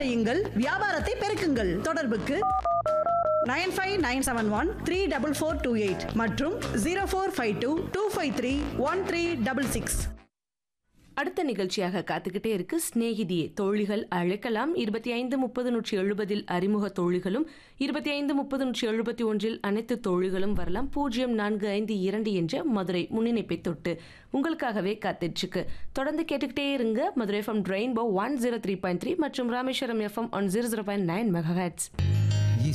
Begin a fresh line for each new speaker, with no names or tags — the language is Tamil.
செய்யுங்கள் வியாபாரத்தை பெருக்குங்கள் தொடர்புக்கு nine five nine seven one three double four two eight மற்றும் zero four five two two five three one three double six
அடுத்த நிகழ்ச்சியாக காத்துக்கிட்டே இருக்கு சிநேகிதியே தோழிகள் அழைக்கலாம் இருபத்தி ஐந்து முப்பது நூற்றி எழுபதில் அறிமுக தோழிகளும் இருபத்தி ஐந்து முப்பது நூற்றி எழுபத்தி ஒன்றில் அனைத்து தோழிகளும் வரலாம் பூஜ்ஜியம் நான்கு ஐந்து இரண்டு என்ற மதுரை முன்னிணைப்பை தொட்டு உங்களுக்காகவே காத்துட்ருக்கு தொடர்ந்து கேட்டுக்கிட்டே இருங்க Madurai FM rainbow one zero three point three மற்றும் Rameswaram FM one zero zero point nine mega